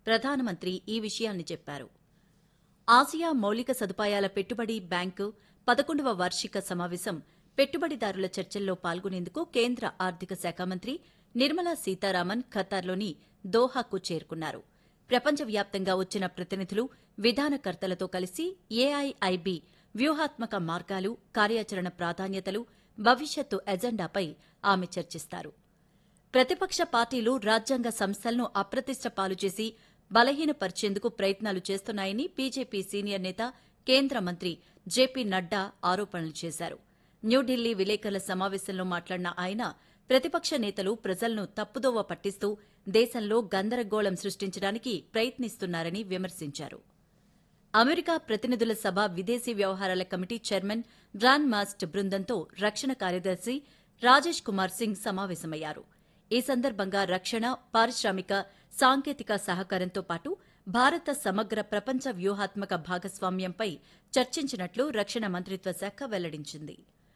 ప్రధానమంత్రి ఈ విషయాన్ని చెప్పారు ఆసియా మౌలిక సదుపాయాల పెట్టుబడి బ్యాంకు పదకొండవ వార్షిక సమావేశం పెట్టుబడిదారుల చర్చల్లో పాల్గొనేందుకు కేంద్ర ఆర్థిక శాఖ మంత్రి నిర్మలా సీతారామన్ ఖతార్లోని దోహాకు చేరుకున్నారు ప్రపంచవ్యాప్తంగా వచ్చిన ప్రతినిధులు విధానకర్తలతో కలిసి ఏఐఐబి వ్యూహాత్మక మార్గాలు కార్యాచరణ ప్రాధాన్యతలు భవిష్యత్తు ఎజెండాపై ఆమె చర్చిస్తారు ప్రతిపక్ష పార్టీలు రాజ్యాంగ సంస్థలను అప్రతిష్ట పాలు చేసి బలహీనపరిచేందుకు ప్రయత్నాలు చేస్తున్నాయని బీజేపీ సీనియర్ నేత కేంద్ర మంత్రి జేపీ నడ్డా ఆరోపణలు చేశారు న్యూఢిల్లీ విలేకరుల సమావేశంలో మాట్లాడిన ఆయన ప్రతిపక్ష నేతలు ప్రజలను తప్పుదోవ పట్టిస్తూ దేశంలో గందరగోళం సృష్టించడానికి ప్రయత్నిస్తున్నారని విమర్శించారు అమెరికా ప్రతినిధుల సభ విదేశీ వ్యవహారాల కమిటీ చైర్మన్ బ్రాన్ మాస్ట్ బృందంతో రక్షణ కార్యదర్శి రాజేష్ కుమార్ సింగ్ సమావేశమయ్యారు ఈ సందర్భంగా రక్షణ పారిశ్రామిక సాంకేతిక సహకారంతో పాటు భారత సమగ్ర ప్రపంచ వ్యూహాత్మక భాగస్వామ్యంపై చర్చించినట్లు రక్షణ మంత్రిత్వ శాఖ వెల్లడించింది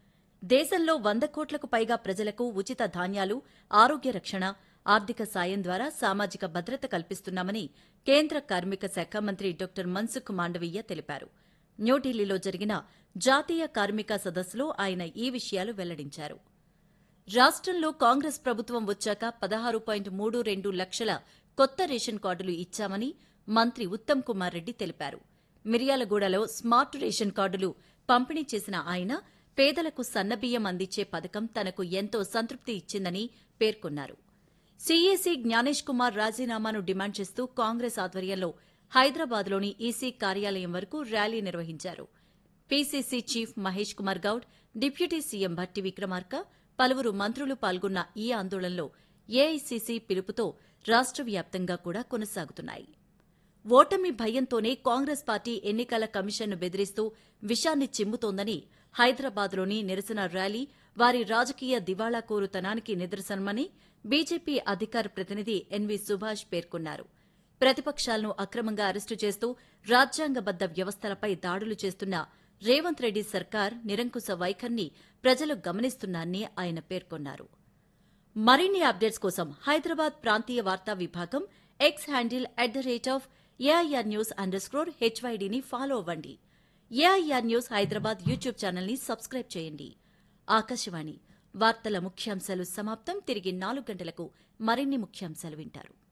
దేశంలో వంద కోట్లకు పైగా ప్రజలకు ఉచిత ధాన్యాలు ఆరోగ్య రక్షణ ఆర్థిక సాయం ద్వారా సామాజిక భద్రత కల్పిస్తున్నామని కేంద్ర కార్మిక శాఖ మంత్రి డాక్టర్ మన్సుఖ్ మాండవీయ తెలిపారు న్యూఢిల్లీలో జరిగిన జాతీయ కార్మిక సదస్సులో ఆయన ఈ విషయాలు వెల్లడించారు రాష్ట్రంలో కాంగ్రెస్ ప్రభుత్వం వచ్చాక పదహారు పాయింట్ మూడు రెండు లక్షల కొత్త రేషన్ కార్డులు ఇచ్చామని మంత్రి ఉత్తమ్ కుమార్ రెడ్డి తెలిపారు మిర్యాలగూడలో స్మార్ట్ రేషన్ కార్డులు పంపిణీ చేసిన ఆయన పేదలకు సన్నబియ్యం అందించే పథకం తనకు ఎంతో సంతృప్తి ఇచ్చిందని పేర్కొన్నారు సీఏసీ జ్ఞానేష్ కుమార్ రాజీనామాను డిమాండ్ చేస్తూ కాంగ్రెస్ ఆధ్వర్యంలో హైదరాబాద్లోని ఈసీ కార్యాలయం వరకు ర్యాలీ నిర్వహించారు PCC chief Mahesh Kumar Goud deputy CM Bhatti Vikramarka పలువురు మంత్రులు పాల్గొన్న ఈ ఆందోళనలో ఏఐసీసీ పిలుపుతో రాష్ట్ర వ్యాప్తంగా కూడా కొనసాగుతున్నాయి ఓటమి భయంతోనే కాంగ్రెస్ పార్టీ ఎన్నికల కమిషన్ను బెదిరిస్తూ విషాన్ని చిమ్ముతోందని హైదరాబాద్లోని నిరసన ర్యాలీ వారి రాజకీయ దివాళాకోరుతనానికి నిదర్శనమని బీజేపీ అధికార ప్రతినిధి ఎన్వి సుభాష్ పేర్కొన్నారు ప్రతిపక్షాలను అక్రమంగా అరెస్టు చేస్తూ రాజ్యాంగబద్ద వ్యవస్థలపై దాడులు చేస్తున్న రేవంత్ రెడ్డి సర్కార్ నిరంకుశ వైఖరిని ప్రజలు గమనిస్తున్నారని ఆయన పేర్కొన్నారు మరిన్ని అప్డేట్స్ కోసం హైదరాబాద్ ప్రాంతీయ వార్తా విభాగం X handle at the rate of AIR news underscore హెచ్వైడీని ఫాలో అవ్వండి ఏఐఆర్ న్యూస్ హైదరాబాద్ యూట్యూబ్ ఛానల్ని సబ్స్క్రైబ్ చేయండి ఆకాశవాణి వార్తల ముఖ్యాంశాలు సమాప్తం తిరిగి నాలుగు గంటలకు మరిన్ని ముఖ్యాంశాలు వింటారు